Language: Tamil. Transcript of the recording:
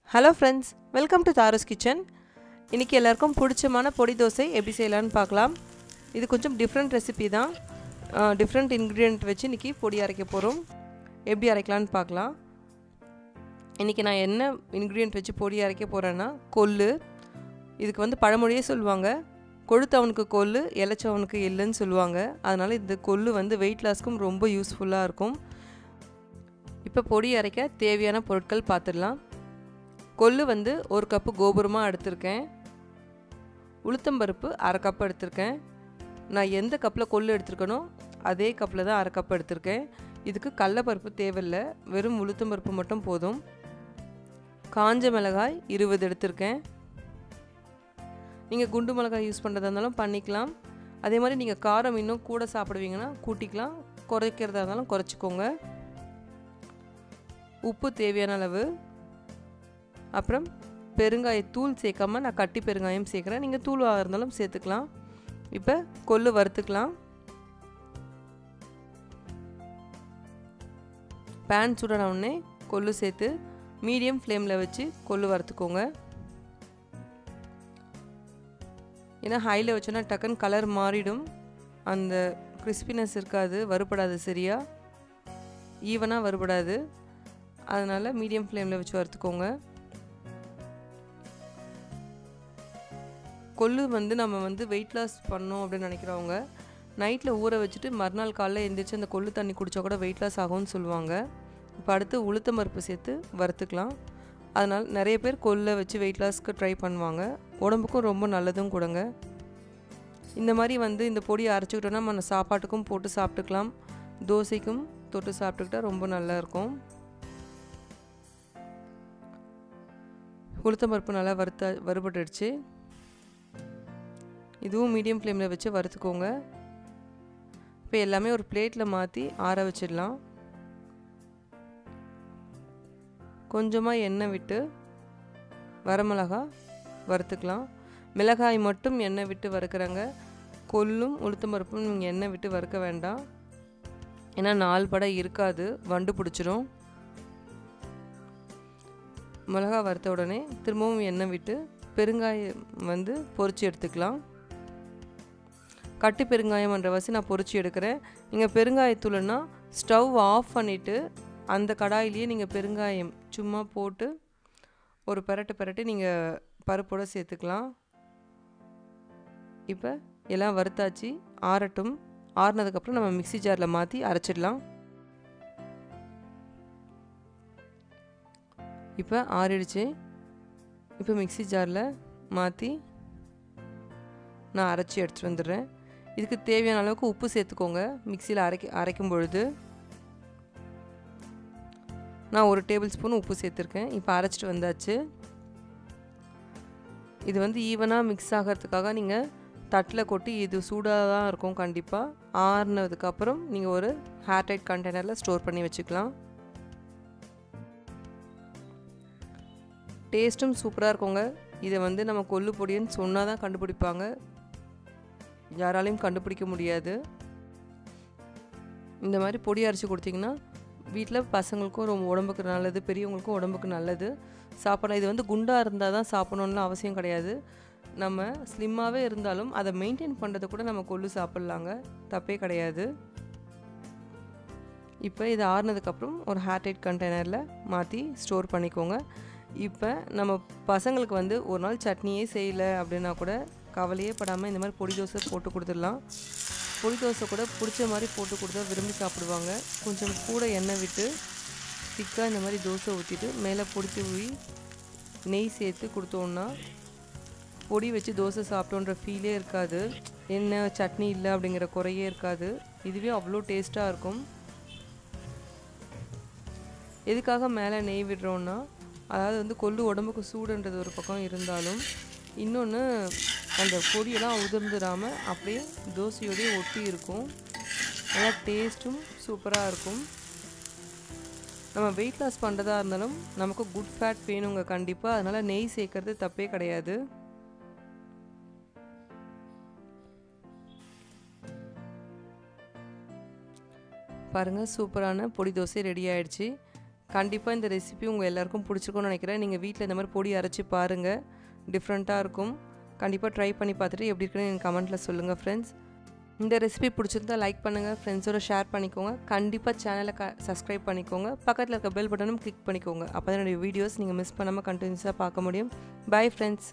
hello friends welcome to Tara's kitchen இன்றைக்கி எல்லாருக்கும் பிடிச்சமான பொடி தோசை எப்படி செய்யலான்னு பார்க்கலாம் இது கொஞ்சம் டிஃப்ரெண்ட் ரெசிபி தான் டிஃப்ரெண்ட் இன்க்ரீடியண்ட் வச்சு இன்றைக்கி பொடி அரைக்க போகிறோம் எப்படி அரைக்கலான்னு பார்க்கலாம் இன்றைக்கி நான் என்ன இன்க்ரீடியண்ட் வச்சு பொடி அரைக்க போகிறேன்னா கொள்ளு இதுக்கு வந்து பழமொழியே சொல்லுவாங்க கொழுத்தவனுக்கு கொள்ளு இலைச்சவனுக்கு இல்லைன்னு சொல்லுவாங்க அதனால் இந்த கொள்ளு வந்து வெயிட் லாஸ்க்கும் ரொம்ப யூஸ்ஃபுல்லாக இருக்கும் இப்போ பொடி அரைக்க தேவையான பொருட்கள் பார்த்துடலாம் கொள்ளு வந்து ஒரு கப்பு கோபுரமாக எடுத்திருக்கேன் உளுத்தம்பருப்பு அரை கப் எடுத்திருக்கேன் நான் எந்த கப்பில் கொள்ளு எடுத்திருக்கனோ அதே கப்பில் தான் அரை கப் எடுத்திருக்கேன் இதுக்கு கடலப்பருப்பு தேவையில்லை வெறும் உளுத்தம்பருப்பு மட்டும் போதும் காஞ்ச மிளகாய் இருபது எடுத்திருக்கேன் நீங்கள் குண்டு மிளகாய் யூஸ் பண்ணுறதா இருந்தாலும் பண்ணிக்கலாம் அதே மாதிரி நீங்கள் காரம் இன்னும் கூட சாப்பிடுவீங்கன்னா கூட்டிக்கலாம் குறைக்கிறதா இருந்தாலும் குறைச்சிக்கோங்க உப்பு தேவையான அளவு அப்புறம் பெருங்காயத்தூள் சேர்க்காம நான் கட்டி பெருங்காயம் சேர்க்குறேன் நீங்கள் தூளாக இருந்தாலும் சேர்த்துக்கலாம் இப்போ கொள்ளு வறுத்துக்கலாம் பேன் சுடன உடனே கொள்ளு சேர்த்து மீடியம் ஃப்ளேமில் வச்சு கொள்ளு வறுத்துக்கோங்க ஏன்னா ஹையில் வச்சோன்னா டக்குன்னு கலர் மாறிடும் அந்த கிறிஸ்பினஸ் இருக்காது வறுபடாது சரியா ஈவனாக வறுபடாது அதனால் மீடியம் ஃப்ளேமில் வச்சு வறுத்துக்கோங்க கொள்ளு வந்து நம்ம வந்து வெயிட் லாஸ் பண்ணோம் அப்படின்னு நினைக்கிறவங்க நைட்டில் ஊற வச்சுட்டு மறுநாள் காலைல எழுந்திரிச்சு அந்த கொள்ளு தண்ணி குடித்தா கூட வெயிட் லாஸ் ஆகும்னு சொல்லுவாங்க இப்போ அடுத்து உளுத்தம் பருப்பு சேர்த்து வறுத்துக்கலாம் அதனால் நிறைய பேர் கொல்லை வச்சு வெயிட் லாஸ்க்கு ட்ரை பண்ணுவாங்க உடம்புக்கும் ரொம்ப நல்லதும் கொடுங்க இந்த மாதிரி வந்து இந்த பொடியை அரைச்சிக்கிட்டோன்னா நம்ம சாப்பாட்டுக்கும் போட்டு சாப்பிட்டுக்கலாம் தோசைக்கும் தொட்டு சாப்பிட்டுக்கிட்டா ரொம்ப நல்லா இருக்கும் உளுத்தம் பருப்பு நல்லா வறுத்த வறுபட்டுடுச்சு இதுவும் மீடியம் ஃப்ளேமில் வச்சு வறுத்துக்கோங்க இப்போ எல்லாமே ஒரு பிளேட்டில் மாற்றி ஆற வச்சிடலாம் கொஞ்சமாக எண்ணெய் விட்டு வரமிளகா வறுத்துக்கலாம் மிளகாய் மட்டும் எண்ணெய் விட்டு வறுக்கிறாங்க கொல்லும் உளுத்தம் பருப்பும் நீங்கள் எண்ணெய் விட்டு வறுக்க வேண்டாம் ஏன்னா நாள் படம் இருக்காது வண்டு பிடிச்சிரும் மிளகா வறுத்த உடனே திரும்பவும் எண்ணெய் விட்டு பெருங்காயம் வந்து பொறிச்சு எடுத்துக்கலாம் கட்டு பெருங்காயம்ன்ற வசி நான் பொறிச்சு எடுக்கிறேன் நீங்கள் பெருங்காயத்தூள்னா ஸ்டவ் ஆஃப் பண்ணிவிட்டு அந்த கடாயிலேயே நீங்கள் பெருங்காயம் சும்மா போட்டு ஒரு பெரட்டு பெரட்டு நீங்கள் பருப்போடு சேர்த்துக்கலாம் இப்போ எல்லாம் வறுத்தாச்சு ஆறட்டும் ஆறுனதுக்கப்புறம் நம்ம மிக்சி ஜாரில் மாற்றி அரைச்சிடலாம் இப்போ ஆறிடுச்சு இப்போ மிக்சி ஜாரில் மாற்றி நான் அரைச்சி எடுத்துகிட்டு வந்துடுறேன் இதுக்கு தேவையான அளவுக்கு உப்பு சேர்த்துக்கோங்க மிக்சியில் அரைக்க அரைக்கும் பொழுது நான் ஒரு டேபிள் ஸ்பூன் உப்பு சேர்த்துருக்கேன் இப்போ அரைச்சிட்டு வந்தாச்சு இது வந்து ஈவனாக மிக்ஸ் ஆகிறதுக்காக நீங்கள் தட்டில் கொட்டி இது சூடாக தான் இருக்கும் கண்டிப்பாக ஆறுனதுக்கப்புறம் நீங்கள் ஒரு ஹேர்டைட் கண்டெய்னரில் ஸ்டோர் பண்ணி வச்சுக்கலாம் டேஸ்ட்டும் சூப்பராக இருக்குங்க இதை வந்து நம்ம கொல்லு பொடின்னு சொன்னால் தான் கண்டுபிடிப்பாங்க யாராலையும் கண்டுபிடிக்க முடியாது இந்த மாதிரி பொடி அரைச்சி கொடுத்தீங்கன்னா வீட்டில் பசங்களுக்கும் ரொம்ப உடம்புக்கு நல்லது பெரியவங்களுக்கும் உடம்புக்கு நல்லது சாப்பிடலாம் இது வந்து குண்டாக இருந்தால் தான் சாப்பிடணுன்னு அவசியம் கிடையாது நம்ம ஸ்லிம்மாகவே இருந்தாலும் அதை மெயின்டைன் பண்ணுறது கூட நம்ம கொள்ளு சாப்பிட்லாங்க தப்பே கிடையாது இப்போ இது ஆறுனதுக்கப்புறம் ஒரு ஹேர்டைட் கண்டெய்னரில் மாற்றி ஸ்டோர் பண்ணிக்கோங்க இப்போ நம்ம பசங்களுக்கு வந்து ஒரு நாள் சட்னியே செய்யலை அப்படின்னா கூட கவலையே படாமல் இந்த மாதிரி பொடி தோசை போட்டு கொடுத்துடலாம் பொடி தோசை கூட பிடிச்ச மாதிரி போட்டு கொடுத்தா விரும்பி சாப்பிடுவாங்க கொஞ்சம் கூட எண்ணெய் விட்டு திக்காக இந்த மாதிரி தோசை ஊற்றிட்டு மேலே பொடி தூவி நெய் சேர்த்து கொடுத்தோன்னா பொடி வச்சு தோசை சாப்பிட்டோன்ற ஃபீலே இருக்காது என்ன சட்னி இல்லை அப்படிங்கிற குறையே இருக்காது இதுவே அவ்வளோ டேஸ்ட்டாக இருக்கும் எதுக்காக மேலே நெய் விடுறோன்னா அதாவது வந்து கொள்ளு உடம்புக்கு சூடுன்றது ஒரு பக்கம் இருந்தாலும் இன்னொன்று அந்த பொடியெல்லாம் உதிர்ந்துடாமல் அப்படியே தோசையோடய ஒட்டி இருக்கும் நல்லா டேஸ்ட்டும் சூப்பராக இருக்கும் நம்ம வெயிட் லாஸ் பண்ணுறதா இருந்தாலும் நமக்கு குட் ஃபேட் வேணுங்க கண்டிப்பாக அதனால் நெய் சேர்க்கறது தப்பே கிடையாது பாருங்கள் சூப்பரான பொடி தோசை ரெடி ஆயிடுச்சு கண்டிப்பாக இந்த ரெசிபி உங்கள் எல்லாருக்கும் பிடிச்சிருக்கும்னு நினைக்கிறேன் நீங்கள் வீட்டில் இந்த மாதிரி பொடி அரைச்சி பாருங்கள் டிஃப்ரெண்ட்டாக இருக்கும் கண்டிப்பாக ட்ரை பண்ணி பார்த்துட்டு எப்படி இருக்குன்னு எனக்கு கமெண்ட்டில் சொல்லுங்கள் ஃப்ரெண்ட்ஸ் இந்த ரெசிபி பிடிச்சிருந்தா லைக் பண்ணுங்கள் ஃப்ரெண்ட்ஸோட ஷேர் பண்ணிக்கோங்க கண்டிப்பாக சேனலை க சப்ஸ்கிரைப் பண்ணிக்கோங்க பக்கத்தில் இருக்க பெல் பட்டனும் கிளிக் பண்ணிக்கோங்க அப்போ தான் என்னுடைய வீடியோஸ் நீங்கள் மிஸ் பண்ணாமல் கண்டினியூஸாக பார்க்க முடியும் பை ஃப்ரெண்ட்ஸ்